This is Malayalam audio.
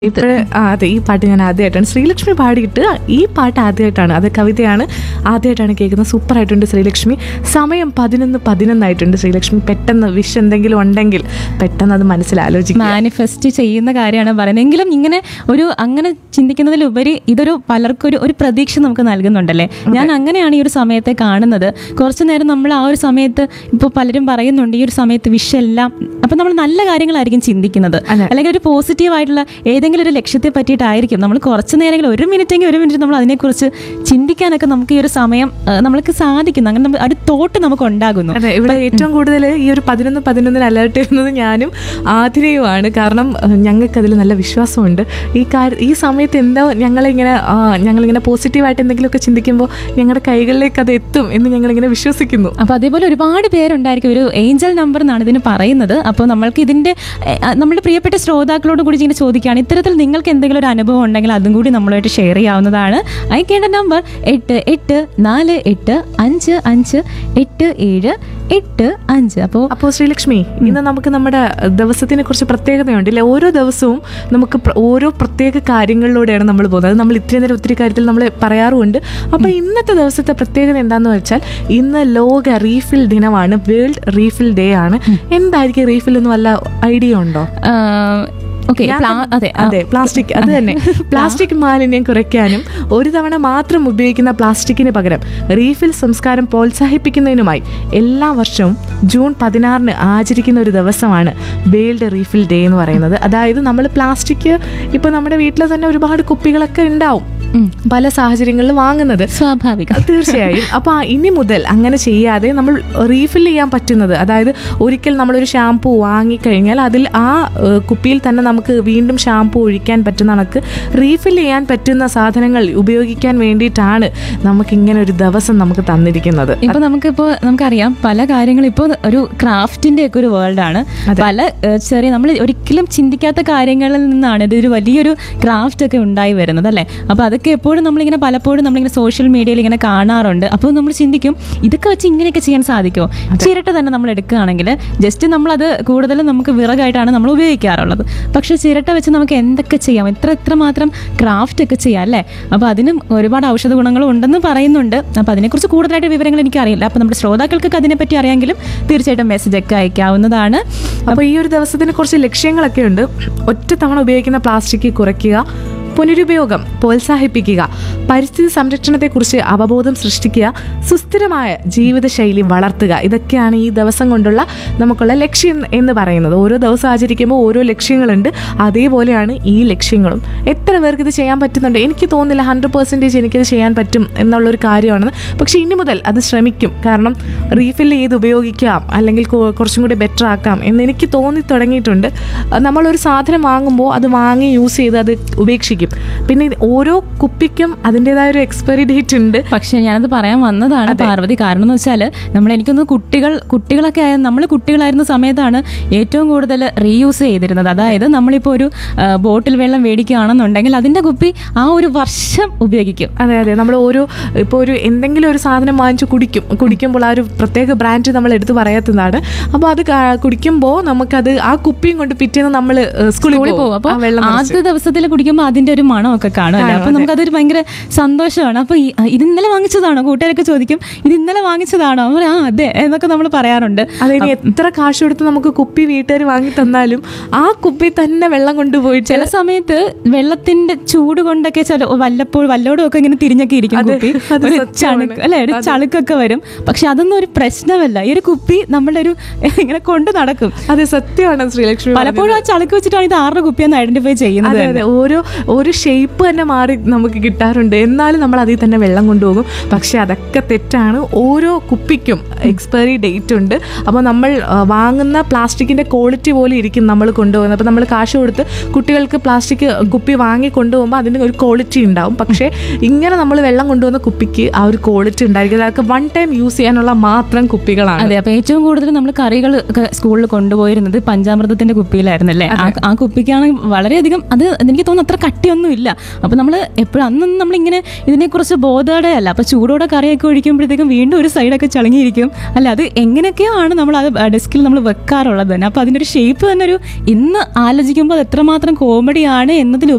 ഇത് ആ, അതെ ഈ പാട്ട് ഞാൻ ആദ്യമായിട്ടാണ് ശ്രീലക്ഷ്മി പാടിയിട്ട് ഈ പാട്ട് ആദ്യമായിട്ടാണ് അത് കവിതയാണ് ആദ്യമായിട്ടാണ് കേൾക്കുന്നത് സൂപ്പർ ആയിട്ടുണ്ട് ശ്രീലക്ഷ്മി സമയം പതിനൊന്ന് പതിനൊന്നായിട്ടുണ്ട് ശ്രീലക്ഷ്മി പെട്ടെന്ന് വിഷ് എന്തെങ്കിലും ഉണ്ടെങ്കിൽ പെട്ടെന്ന് അത് മനസ്സിലാലോചിക്കുക മാനിഫെസ്റ്റ് ചെയ്യുന്ന കാര്യമാണ് പറയുന്നത് എങ്കിലും ഇങ്ങനെ ഒരു അങ്ങനെ ചിന്തിക്കുന്നതിലുപരി ഇതൊരു പലർക്കും ഒരു ഒരു പ്രതീക്ഷ നമുക്ക് നൽകുന്നുണ്ടല്ലേ ഞാൻ അങ്ങനെയാണ് ഈ ഒരു സമയത്തെ കാണുന്നത് കുറച്ചു നേരം നമ്മൾ ആ ഒരു സമയത്ത് ഇപ്പോൾ പലരും പറയുന്നുണ്ട് ഈ ഒരു സമയത്ത് വിഷെല്ലാം അപ്പം നമ്മൾ നല്ല കാര്യങ്ങളായിരിക്കും ചിന്തിക്കുന്നത് അതെ. അല്ലെങ്കിൽ ഒരു പോസിറ്റീവ് ആയിട്ടുള്ള ഏതെങ്കിലും ഒരു ലക്ഷ്യത്തെ പറ്റിയിട്ടായിരിക്കും നമ്മൾ കുറച്ച് നേരമെങ്കിലും ഒരു മിനിറ്റെങ്കിൽ ഒരു മിനിറ്റ് നമ്മൾ അതിനെക്കുറിച്ച് ചിന്തിക്കാനൊക്കെ നമുക്ക് ഈ ഒരു സമയം ആ, നമ്മൾക്ക് സാധിക്കുന്നു അങ്ങനെ നമ്മൾ ഒരു തോട്ട് നമുക്ക് ഉണ്ടാകുന്നു അതെ ഇവിടെ ഏറ്റവും കൂടുതൽ ഈ ഒരു പതിനൊന്ന് പതിനൊന്നിന് അലേർട്ട് ചെയ്യുന്നത് ഞാനും ആതിരയുമാണ് കാരണം ഞങ്ങൾക്ക് അതിൽ നല്ല വിശ്വാസമുണ്ട് ഈ കാര്യം ഈ സമയത്ത് എന്താ ഞങ്ങളിങ്ങനെ ആ, ഞങ്ങളിങ്ങനെ പോസിറ്റീവായിട്ട് എന്തെങ്കിലുമൊക്കെ ചിന്തിക്കുമ്പോൾ ഞങ്ങളുടെ കൈകളിലേക്ക് അത് എത്തും എന്ന് ഞങ്ങളിങ്ങനെ വിശ്വസിക്കുന്നു അപ്പോൾ അതേപോലെ ഒരുപാട് പേരുണ്ടായിരിക്കും ഒരു ഏഞ്ചൽ നമ്പർ എന്നാണ് ഇതിന് പറയുന്നത് അപ്പോൾ നമ്മൾക്ക് ഇതിൻ്റെ എ, അ, നമ്മുടെ പ്രിയപ്പെട്ട ശ്രോതാക്കളോട് കൂടി ഇങ്ങനെ ചോദിക്കുകയാണ് ഇത്തരത്തിൽ നിങ്ങൾക്ക് എന്തെങ്കിലും ഒരു അനുഭവം ഉണ്ടെങ്കിൽ അതും കൂടി നമ്മളുമായിട്ട് ഷെയർ ചെയ്യാവുന്നതാണ് അയക്കേണ്ട നമ്പർ എട്ട് എട്ട് നാല് എട്ട് അഞ്ച് അഞ്ച് എട്ട് ഏഴ് എട്ട് അഞ്ച് അപ്പോൾ അപ്പോൾ ശ്രീലക്ഷ്മി ഇന്ന് നമുക്ക് നമ്മുടെ ദിവസത്തിനെ കുറിച്ച് പ്രത്യേകതയുണ്ട് ഇല്ലേ ഓരോ ദിവസവും നമുക്ക് പ്ര- ഓരോ പ്രത്യേക കാര്യങ്ങളിലൂടെയാണ് നമ്മൾ പോകുന്നത് അത് നമ്മൾ ഇത്രയും നേരം ഒത്തിരി കാര്യത്തിൽ നമ്മൾ പറയാറുമുണ്ട് അപ്പോൾ ഇന്നത്തെ ദിവസത്തെ പ്രത്യേകത എന്താന്ന് വെച്ചാൽ ഇന്ന് ലോക റീഫിൽ ദിനമാണ് വേൾഡ് റീഫിൽ ഡേ ആണ് എന്തായിരിക്കും റീഫിൽ എന്ന് വല്ല ഐഡിയ ഉണ്ടോ ഓക്കെ ഞാൻ- അതെ ആ, അതെ പ്ലാസ്റ്റിക് അത് തന്നെ പ്ലാസ്റ്റിക് മാലിന്യം കുറയ്ക്കാനും ഒരു തവണ മാത്രം ഉപയോഗിക്കുന്ന പ്ലാസ്റ്റിക്കിന് പകരം റീഫിൽ സംസ്കാരം പ്രോത്സാഹിപ്പിക്കുന്നതിനുമായി എല്ലാ വർഷവും ജൂൺ പതിനാറിന് ആചരിക്കുന്ന ഒരു ദിവസമാണ് വേൾഡ് റീഫിൽ ഡേ എന്ന് പറയുന്നത് അതായത് നമ്മൾ പ്ലാസ്റ്റിക് ഇപ്പൊ നമ്മുടെ വീട്ടിൽ തന്നെ ഒരുപാട് കുപ്പികളൊക്കെ ഉണ്ടാവും ഉം. പല സാഹചര്യങ്ങളിലും വാങ്ങുന്നത് സ്വാഭാവികം തീർച്ചയായും അപ്പോൾ ഇനി മുതൽ അങ്ങനെ ചെയ്യാതെ നമ്മൾ റീഫിൽ ചെയ്യാൻ പറ്റുന്നത് അതായത് ഒരിക്കൽ നമ്മളൊരു ഷാമ്പു വാങ്ങിക്കഴിഞ്ഞാൽ അതിൽ ആ ഏഹ്, കുപ്പിയിൽ തന്നെ നമുക്ക് വീണ്ടും ഷാമ്പു ഒഴിക്കാൻ പറ്റുന്ന കണക്ക് റീഫിൽ ചെയ്യാൻ പറ്റുന്ന സാധനങ്ങൾ ഉപയോഗിക്കാൻ വേണ്ടിയിട്ടാണ് നമുക്ക് ഇങ്ങനെ ഒരു ദിവസം നമുക്ക് തന്നിരിക്കുന്നത് ഇപ്പൊ നമുക്കിപ്പോ നമുക്കറിയാം പല കാര്യങ്ങളും ഇപ്പോൾ ഒരു ക്രാഫ്റ്റിന്റെ ഒക്കെ ഒരു വേൾഡ് ആണ് പല ഏഹ്, ചെറിയ നമ്മൾ ഒരിക്കലും ചിന്തിക്കാത്ത കാര്യങ്ങളിൽ നിന്നാണ് ഇതൊരു വലിയൊരു ക്രാഫ്റ്റ് ഒക്കെ ഉണ്ടായി വരുന്നത് അല്ലേ അപ്പൊ അതൊക്കെ എപ്പോഴും നമ്മളിങ്ങനെ പലപ്പോഴും നമ്മളിങ്ങനെ സോഷ്യൽ മീഡിയയിൽ ഇങ്ങനെ കാണാറുണ്ട് അപ്പോൾ നമ്മൾ ചിന്തിക്കും ഇതൊക്കെ വെച്ച് ഇങ്ങനെയൊക്കെ ചെയ്യാൻ സാധിക്കുമോ ചിരട്ട തന്നെ നമ്മൾ എടുക്കുകയാണെങ്കിൽ ജസ്റ്റ് നമ്മളത് കൂടുതലും നമുക്ക് വിറകായിട്ടാണ് നമ്മൾ ഉപയോഗിക്കാറുള്ളത് പക്ഷേ ചിരട്ട വെച്ച് നമുക്ക് എന്തൊക്കെ ചെയ്യാം എത്ര എത്ര മാത്രം ക്രാഫ്റ്റ് ഒക്കെ ചെയ്യാം അല്ലേ അപ്പോൾ അതിനും ഒരുപാട് ഔഷധ ഗുണങ്ങളും ഉണ്ടെന്ന് പറയുന്നുണ്ട് അപ്പോൾ അതിനെക്കുറിച്ച് കൂടുതലായിട്ട് വിവരങ്ങൾ എനിക്കറിയില്ല അപ്പോൾ നമ്മുടെ ശ്രോതാക്കൾക്കൊക്കെ അതിനെപ്പറ്റി അറിയാമെങ്കിലും തീർച്ചയായിട്ടും മെസ്സേജ് ഒക്കെ അയക്കാവുന്നതാണ് അപ്പോൾ ഈ ഒരു ദിവസത്തിന് കുറച്ച് ലക്ഷ്യങ്ങളൊക്കെ ഉണ്ട് ഒറ്റ തവണ ഉപയോഗിക്കുന്ന പ്ലാസ്റ്റിക് കുറയ്ക്കുക പുനരുപയോഗം പ്രോത്സാഹിപ്പിക്കുക പരിസ്ഥിതി സംരക്ഷണത്തെക്കുറിച്ച് അവബോധം സൃഷ്ടിക്കുക സുസ്ഥിരമായ ജീവിതശൈലി വളർത്തുക ഇതൊക്കെയാണ് ഈ ദിവസം കൊണ്ടുള്ള നമുക്കുള്ള ലക്ഷ്യം എന്ന് പറയുന്നത് ഓരോ ദിവസം ആചരിക്കുമ്പോൾ ഓരോ ലക്ഷ്യങ്ങളുണ്ട് അതേപോലെയാണ് ഈ ലക്ഷ്യങ്ങളും എത്ര പേർക്ക് ഇത് ചെയ്യാൻ പറ്റുന്നുണ്ട് എനിക്ക് തോന്നുന്നില്ല ഹൺഡ്രഡ് പെർസെൻറ്റേജ് എനിക്കിത് ചെയ്യാൻ പറ്റും എന്നുള്ളൊരു കാര്യമാണെന്ന് പക്ഷേ ഇനി മുതൽ അത് ശ്രമിക്കും കാരണം റീഫിൽ ചെയ്ത് ഉപയോഗിക്കാം അല്ലെങ്കിൽ കു- കുറച്ചും കൂടി ബെറ്റർ ആക്കാം എന്ന് എനിക്ക് തോന്നി തുടങ്ങിയിട്ടുണ്ട് അഹ് നമ്മളൊരു സാധനം വാങ്ങുമ്പോൾ അത് വാങ്ങി യൂസ് ചെയ്ത് അത് ഉപേക്ഷിക്കും പിന്നെ ഇത് ഓരോ കുപ്പിക്കും അതിൻ്റെതായ ഒരു എക്സ്പയറി ഡേറ്റ് ഉണ്ട് പക്ഷെ ഞാനത് പറയാൻ വന്നതാണ് പാർവതി കാരണം എന്ന് വെച്ചാൽ നമ്മൾ എനിക്കൊന്ന് കുട്ടികൾ കുട്ടികളൊക്കെ ആയ നമ്മൾ കുട്ടികളായിരുന്ന സമയത്താണ് ഏറ്റവും കൂടുതൽ റീയൂസ് ചെയ്തിരുന്നത് അതായത് നമ്മളിപ്പോൾ ഒരു ആ, ബോട്ടിൽ വെള്ളം മേടിക്കുകയാണെന്നുണ്ടെങ്കിൽ അതിൻ്റെ കുപ്പി ആ ഒരു വർഷം ഉപയോഗിക്കും അതെ അതെ നമ്മൾ ഓരോ ഇപ്പോൾ ഒരു എന്തെങ്കിലും ഒരു സാധനം വാങ്ങിച്ച് കുടിക്കും കുടിക്കുമ്പോൾ ആ ഒരു പ്രത്യേക ബ്രാൻഡ് നമ്മൾ എടുത്ത് പറയാത്തതാണ് അപ്പോൾ അത് കാ- കുടിക്കുമ്പോൾ നമുക്കത് ആ കുപ്പിയും കൊണ്ട് പിറ്റേന്ന് നമ്മൾ സ്കൂളിൽ സ്കൂളിൽ പോകും പോകും അപ്പോൾ ആ വെള്ളം നിറച്ച്. ആദ്യ ദിവസത്തിൽ കുടിക്കുമ്പോൾ അതിന്റെ ഒരു മണമൊക്കെ കാണുമല്ലോ അപ്പൊ നമുക്കതൊരു ഭയങ്കര സന്തോഷമാണ് അപ്പൊ ഈ- ഇത് ഇന്നലെ വാങ്ങിച്ചതാണോ കൂട്ടുകാരൊക്കെ ചോദിക്കും ഇത് ഇന്നലെ വാങ്ങിച്ചതാണോ അവർ ആ അതെ എന്നൊക്കെ നമ്മൾ പറയാറുണ്ട് അതിന് എത്ര കാശ് കൊടുത്ത് നമുക്ക് കുപ്പി വീട്ടുകാർ വാങ്ങി തന്നാലും ആ കുപ്പി തന്നെ വെള്ളം കൊണ്ടുപോയിട്ട് ചില സമയത്ത് വെള്ളത്തിന്റെ ചൂട് കൊണ്ടൊക്കെ ചില വല്ലപ്പോഴും വല്ലോടും ഒക്കെ ഇങ്ങനെ തിരിഞ്ഞൊക്കെ ഇരിക്കും അതെ, കുപ്പി അത് ഒരു സത്യമാണ്. ചണുക്ക് അല്ലെ ഒരു ചളുക്കൊക്കെ വരും പക്ഷെ അതൊന്നും ഒരു പ്രശ്നമല്ല ഈ ഒരു കുപ്പി നമ്മുടെ ഒരു ഇങ്ങനെ കൊണ്ട് നടക്കും അതെ സത്യമാണ് ശ്രീലക്ഷ്മി പലപ്പോഴും ആ ചളുക്ക് വെച്ചിട്ടാണ് ഇത് ആരുടെ കുപ്പിയെന്ന് ഐഡന്റിഫൈ ചെയ്യുന്നത് അതെ അതെ ഓരോ ഒരു ഷേപ്പ് തന്നെ മാറി നമുക്ക് കിട്ടാറുണ്ട് എന്നാലും നമ്മൾ അതിൽ തന്നെ വെള്ളം കൊണ്ടുപോകും പക്ഷെ അതൊക്കെ തെറ്റാണ് ഓരോ കുപ്പിക്കും എക്സ്പയറി ഡേറ്റ് ഉണ്ട് അപ്പോൾ നമ്മൾ ആ, വാങ്ങുന്ന പ്ലാസ്റ്റിക്കിന്റെ ക്വാളിറ്റി പോലെ ഇരിക്കും നമ്മൾ കൊണ്ടുപോകുന്നത് അപ്പോൾ നമ്മൾ കാശ് കൊടുത്ത് കുട്ടികൾക്ക് പ്ലാസ്റ്റിക് കുപ്പി വാങ്ങി കൊണ്ടുപോകുമ്പോൾ അതിന് ഒരു ക്വാളിറ്റി ഉണ്ടാവും പക്ഷേ ഇങ്ങനെ നമ്മൾ വെള്ളം കൊണ്ടുപോകുന്ന കുപ്പിക്ക് ആ ഒരു ക്വാളിറ്റി ഉണ്ടായിരിക്കും അതൊക്കെ വൺ ടൈം യൂസ് ചെയ്യാനുള്ള മാത്രം കുപ്പികളാണ് അതെ അപ്പൊ ഏറ്റവും കൂടുതൽ നമ്മൾ കറികൾ ഒക്കെ സ്കൂളിൽ കൊണ്ടുപോയിരുന്നത് പഞ്ചാമൃതത്തിന്റെ കുപ്പിയിലായിരുന്നല്ലേ ആ ആ കുപ്പിക്കാണ് വളരെയധികം അത് എനിക്ക് തോന്നുന്നു അത്ര കട്ടിയൊന്നും ഇല്ല അപ്പൊ നമ്മൾ എപ്പോഴും അന്നൊന്നും നമ്മളിങ്ങനെ ഇതിനെക്കുറിച്ച് ബോധയുടെ അല്ല അപ്പൊ ചൂടോടെ കറിയൊക്കെ ഒഴിക്കുമ്പോഴത്തേക്കും വീണ്ടും ഒരു സൈഡൊക്കെ ചളങ്ങിയിരിക്കും അല്ല അത് എങ്ങനെയൊക്കെയോ ആണ് നമ്മൾ അത് ഡെസ്കിൽ നമ്മൾ വെക്കാറുള്ളത് തന്നെ അപ്പൊ അതിന്റെ ഒരു ഷേപ്പ് തന്നെ ഒരു ഇന്ന് ആലോചിക്കുമ്പോൾ അത് എത്രമാത്രം കോമഡിയാണ് എന്നതിൽ